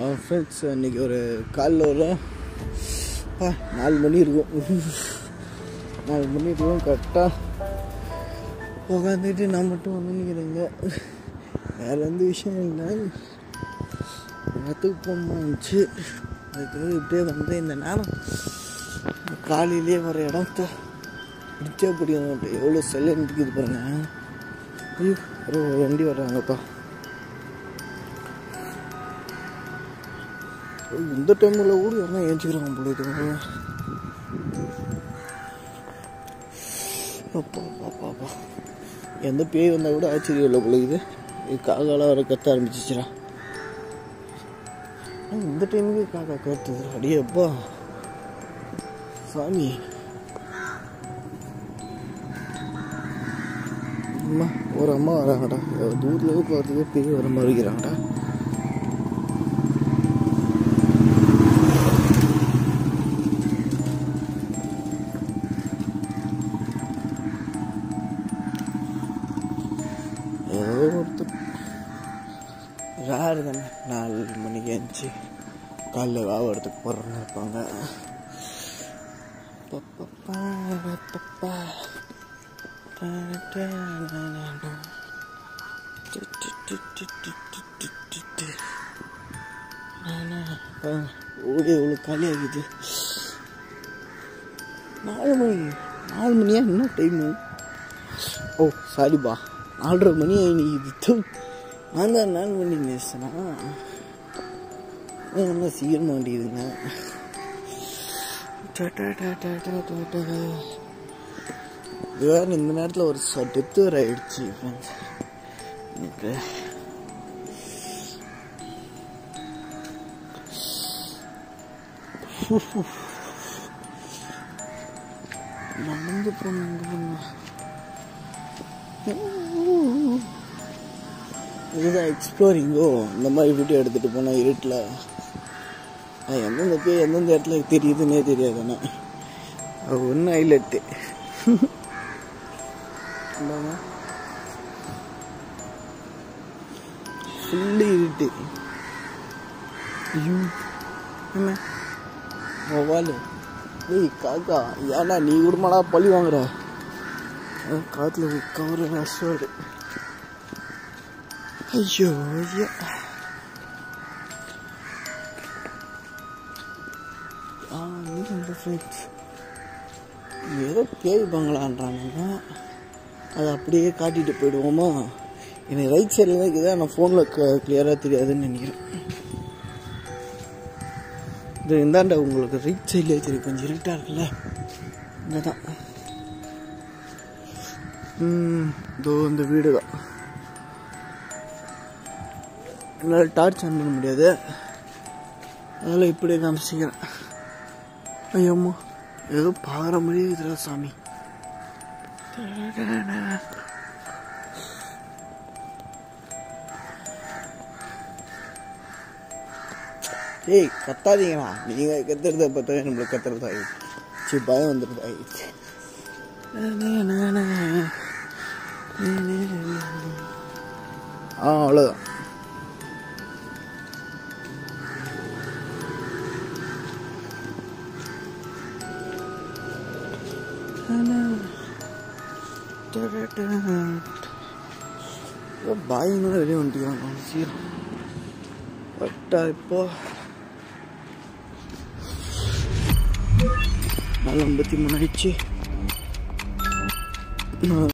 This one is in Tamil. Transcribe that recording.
ஃப்ரெண்ட்ஸ் இன்னைக்கு ஒரு காலைல ஒரு ஆ, நாலு மணி இருக்கும் நாலு மணி இருக்கும் கரெக்டாக உட்காந்துட்டு நான் மட்டும் வந்து நிற்கிறேங்க வேறு எந்த விஷயம் இல்லை இடத்துக்கு போமாச்சு அதுக்காக இப்படியே வந்து இந்த நேரம் காலையிலே வர இடத்த பிடிச்சா பிடிக்கும் எவ்வளோ செல்லன்னு இருக்குது பாருங்க ஐயோ ஒரு வண்டி வர்றாங்கப்பா ஐயோ, இந்த டைமில் கூட எல்லாம் ஏஞ்சிக்கிறாங்க போல இதுங்க அப்பா அப்பா அப்பா எந்த பேய் வந்தால் கூட ஆச்சரியம் இல்லை போல இது இது காக்காலாம் வர கத்த ஆரம்பிச்சிச்சுரா இந்த டைமுக்கு காக்கா கத்துது அடியே அப்பா சாமி அம்மா ஒரு அம்மா வராங்கடா தூரத்துல பார்த்துக்கே பேய் வர மாதிரி இருக்கிறாங்கடா ஏதோ ஒருத்தர் யார் தானே நாலு மணிக்கு எழுந்துச்சு காலைல வாவறதுக்கு போகிறவங்க இருப்பாங்க பப்பப்பா, பப்பப்பா. டடடடடடட. டு, டு, டு, டு, டு, டு, டு, டு, டு. நானா, ஆ, ஓடி எவ்வளோ காலியாகுது நாலு மணி நாலு மணியா என்ன டைமு ஓ சாரிப்பா நாலரை மணி ஆயிடுது நான் தான் நாலு மணி நேசனா நம்ம சீக்கிரமாக வேண்டியதுங்க இது வேற இந்த நேரத்தில் ஒரு டெத்து வேறு ஆயிடுச்சு friends. எனக்கு நடந்து போன இதுதான் எக்ஸ்ப்ளோரிங்கோ இந்த மாதிரி வீடியோ எடுத்துகிட்டு போனால் இருட்டில் அது எந்தெந்த பேர் எந்தெந்த இடத்துல தெரியுதுன்னே தெரியாது ஆனால் அது ஒன்று ஹைலைட்டு ஃபுல்லு இருட்டு ஐயோ என்ன மொபாலு ஏய் காக்கா ஏன்டா நீ கூடமாடா பழி வாங்குற அஹ் காத்துல கவர ரசோடு ஐயோ ஐயோ ஆ இந்த ஃப்ரெண்ட்ஸ் ஏதோ பேய் பங்களான்றானுங்க அதை அப்படியே காட்டிட்டு போயிடுவோமா எனக்கு ரைட் சைடில் தான் இருக்குது ஆனால் ஃபோனில் கிளியராக தெரியாதுன்னு நினைக்கிறேன் இது இந்தாண்ட உங்களுக்கு ரைட் சைட்லேயே தெரியும் கொஞ்சம் இருட்டாக இருக்குல்ல இங்கே தான் ம், இதோ இந்த வீடு தான் என்னால் டார்ச் ஆன் பண்ண முடியாது அதனால் இப்படியே காமிச்சிக்கிறேன் ஐயோம்மா ஏதோ பாறை மாதிரியே இருக்குதுடா சாமி ஏய் கத்தாதீங்கண்ணா நீங்கள் கத்துறத பார்த்தா நம்மளுக்கு கத்துறது ஆயிடுச்சு சரி பயம் வந்துடுது ஆயிடுச்சு ஆ அவ்வளோதான் பாயின்னு வெளியே வந்துக்கிறாங்க சீரம் பட்டா இப்போ நாலு ஐம்பத்தி மூணு ஆயிடுச்சு நான்